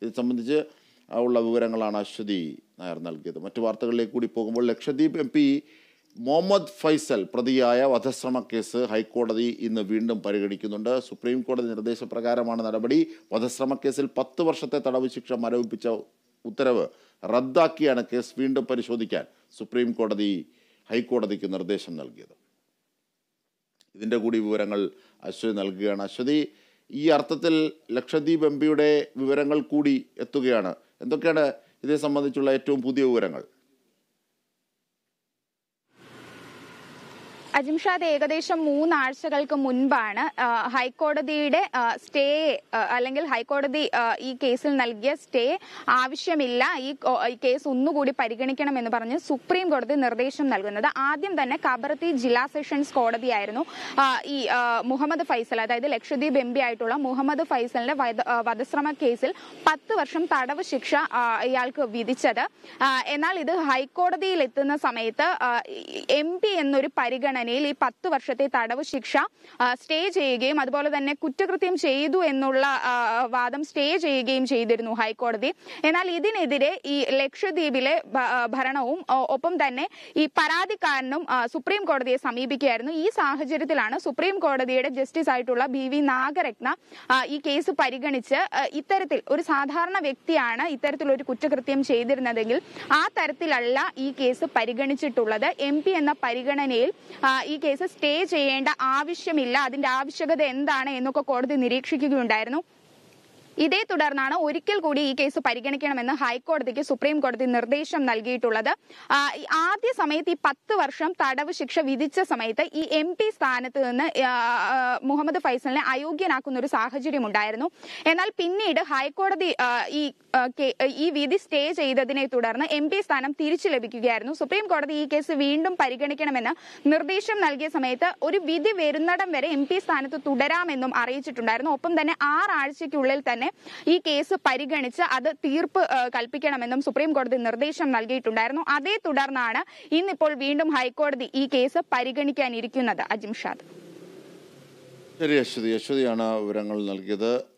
ഇത് സംബന്ധിച്ച് ഉള്ള വിവരങ്ങളാണ് അശ്വതി നായർ നൽകിയത് മറ്റു വാർത്തകളിലേക്ക് കൂടി പോകുമ്പോൾ ലക്ഷദ്വീപ് എം പി മുഹമ്മദ് ഫൈസൽ പ്രതിയായ വധശ്രമ കേസ് ഹൈക്കോടതി ഇന്ന് വീണ്ടും പരിഗണിക്കുന്നുണ്ട് സുപ്രീം കോടതി നിർദ്ദേശപ്രകാരമാണ് നടപടി വധശ്രമ കേസിൽ പത്ത് വർഷത്തെ തടവ് ശിക്ഷ മരവിപ്പിച്ച ഉത്തരവ് റദ്ദാക്കിയാണ് കേസ് വീണ്ടും പരിശോധിക്കാൻ സുപ്രീം കോടതി ഹൈക്കോടതിക്ക് നിർദ്ദേശം നൽകിയത് ഇതിൻ്റെ കൂടി വിവരങ്ങൾ അശ്വതി നൽകുകയാണ് അശ്വതി ഈ അർത്ഥത്തിൽ ലക്ഷദ്വീപ് എം പിയുടെ വിവരങ്ങൾ കൂടി എത്തുകയാണ് എന്തൊക്കെയാണ് ഇതേ സംബന്ധിച്ചുള്ള ഏറ്റവും പുതിയ വിവരങ്ങൾ അജിംഷാദ് ഏകദേശം മൂന്നാഴ്ചകൾക്ക് മുൻപാണ് ആ, ഹൈക്കോടതിയുടെ ആ, സ്റ്റേ ആ, അല്ലെങ്കിൽ ഹൈക്കോടതി ആ, ഈ കേസിൽ നൽകിയ സ്റ്റേ ആവശ്യമില്ല ഈ കോ- ഈ കേസ് ഒന്നുകൂടി പരിഗണിക്കണമെന്ന് പറഞ്ഞ് സുപ്രീം കോടതി നിർദ്ദേശം നൽകുന്നത് ആദ്യം തന്നെ കബറത്തി ജില്ലാ സെഷൻസ് കോടതിയായിരുന്നു ആ, ഈ ആ, മുഹമ്മദ് ഫൈസൽ അതായത് ലക്ഷദ്വീപ് എം പി ആയിട്ടുള്ള മുഹമ്മദ് ഫൈസലിന്റെ വധ- ആ, വധശ്രമ കേസിൽ പത്ത് വർഷം തടവ് ശിക്ഷ ആ, ഇയാൾക്ക് വിധിച്ചത് ആ, എന്നാൽ ഇത് ഹൈക്കോടതിയിൽ എത്തുന്ന സമയത്ത് എം പി എന്നൊരു പരിഗണനയിൽ ഈ പത്ത് വർഷത്തെ തടവ് ശിക്ഷ ആ, സ്റ്റേ ചെയ്യുകയും അതുപോലെ തന്നെ കുറ്റകൃത്യം ചെയ്തു എന്നുള്ള ആ, വാദം സ്റ്റേ ചെയ്യുകയും ചെയ്തിരുന്നു ഹൈക്കോടതി എന്നാൽ ഇതിനെതിരെ ഈ ലക്ഷദ്വീപിലെ ഭ- ആ, ഭരണവും ഒ- ഒപ്പം തന്നെ ഈ പരാതിക്കാരനും ആ, സുപ്രീം കോടതിയെ സമീപിക്കുകയായിരുന്നു ഈ സാഹചര്യത്തിലാണ് സുപ്രീം കോടതിയുടെ ജസ്റ്റിസ് ആയിട്ടുള്ള ബി വി നാഗരത്ന ആ, ഈ കേസ് പരിഗണിച്ച് ആ, ഇത്തരത്തിൽ ഒരു സാധാരണ വ്യക്തിയാണ് ഇത്തരത്തിലൊരു കുറ്റകൃത്യം ചെയ്തിരുന്നതെങ്കിൽ ആ തരത്തിലല്ല ഈ കേസ് പരിഗണിച്ചിട്ടുള്ളത് എം പി എന്ന പരിഗണനയിൽ ആ, ഈ കേസ് സ്റ്റേ ചെയ്യേണ്ട ആവശ്യമില്ല അതിന്റെ ആവശ്യകത എന്താണ് എന്നൊക്കെ കോടതി നിരീക്ഷിക്കുകയുണ്ടായിരുന്നു ഇതേ തുടർന്നാണ് ഒരിക്കൽ കൂടി ഈ കേസ് പരിഗണിക്കണമെന്ന് ഹൈക്കോടതിക്ക് സുപ്രീം കോടതി നിർദ്ദേശം നൽകിയിട്ടുള്ളത് ആ, ഈ ആദ്യ സമയത്ത് ഈ പത്ത് വർഷം തടവ് ശിക്ഷ വിധിച്ച സമയത്ത് ഈ എം പി സ്ഥാനത്ത് നിന്ന് ആ, ആ, മുഹമ്മദ് ഫൈസലിനെ അയോഗ്യനാക്കുന്ന ഒരു സാഹചര്യം ഉണ്ടായിരുന്നു എന്നാൽ പിന്നീട് ഹൈക്കോടതി ആ, ഈ ആ, കേ- ഈ വിധി സ്റ്റേ ചെയ്തതിനെ തുടർന്ന് എം പി സ്ഥാനം തിരിച്ചു ലഭിക്കുകയായിരുന്നു സുപ്രീം കോടതി ഈ കേസ് വീണ്ടും പരിഗണിക്കണമെന്ന് നിർദ്ദേശം നൽകിയ സമയത്ത് ഒരു വിധി വരുന്നിടം വരെ എം പി സ്ഥാനത്ത് തുടരാമെന്നും അറിയിച്ചിട്ടുണ്ടായിരുന്നു ഒപ്പം തന്നെ ആറാഴ്ചയ്ക്കുള്ളിൽ തന്നെ ഈ കേസ് പരിഗണിച്ച് അത് തീർപ്പ് ആ, കൽപ്പിക്കണമെന്നും സുപ്രീം കോടതി നിർദ്ദേശം നൽകിയിട്ടുണ്ടായിരുന്നു അതേ തുടർന്നാണ് ഇന്നിപ്പോൾ വീണ്ടും ഹൈക്കോടതി ഈ കേസ് പരിഗണിക്കാനിരിക്കുന്നത് അജിംഷാദ് ശരി അശ്വതി അശ്വതിയാണ് വിവരങ്ങൾ നൽകിയത്